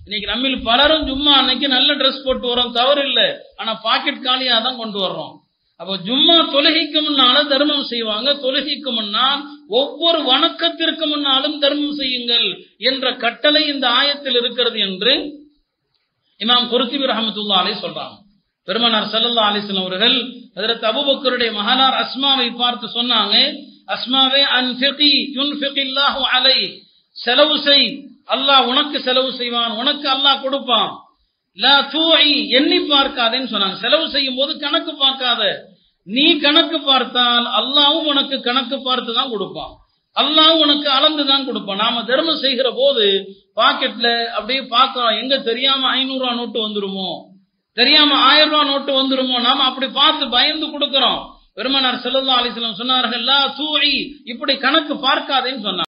இன்னைக்கு நம்மில் பலரும் ஜும்மா அன்னைக்கு நல்ல ட்ரெஸ் போட்டு வரோம் தவறு இல்லை ஆனா பாக்கெட் காலியா தான் கொண்டு வர்றோம் அப்போ ஜும்மா தொழுகைக்கு முன்னால தர்மம் செய்வாங்க தொழுகைக்கு முன்னால் ஒவ்வொரு வணக்கத்திற்கு முன்னாலும் தர்மம் செய்யுங்கள் என்ற கட்டளை இந்த ஆயத்தில் இருக்கிறது என்று இமாம் குருத்திபி ரஹமத்துல்லா அலை சொல்றாங்க பெருமனார் சல்லல்லா அலிஸ்லாம் அவர்கள் அதற்கு அபுபக்கருடைய மகனார் அஸ்மாவை பார்த்து சொன்னாங்க அஸ்மாவே அன்ஃபிகி யுன்ஃபிகில்லாஹு அலை செலவு செய் அல்லாஹ் உனக்கு செலவு செய்வான் உனக்கு அல்லாஹ் கொடுப்பான் லா தூஐ எண்ணி பார்க்காதேன்னு சொன்னாங்க செலவு செய்யும் போது கணக்கு பார்க்காத நீ கணக்கு பார்த்தால் அல்லாவும் உனக்கு கணக்கு பார்த்து தான் கொடுப்பான் அல்லாஹ் உனக்கு அளந்து தான் கொடுப்பான் நாம தர்மம் செய்கிற போது பாக்கெட்ல அப்படியே பார்க்கிறோம் எங்க தெரியாம ஐநூறு ரூபா நோட்டு வந்துருமோ தெரியாம ஆயிரம் ரூபா நோட்டு வந்துருமோ நாம அப்படி பார்த்து பயந்து கொடுக்கிறோம் பெருமனார் செல்லல்லா அலிஸ்லாம் சொன்னார்கள் லா தூஐ இப்படி கணக்கு பார்க்காதேன்னு சொன்னாங்க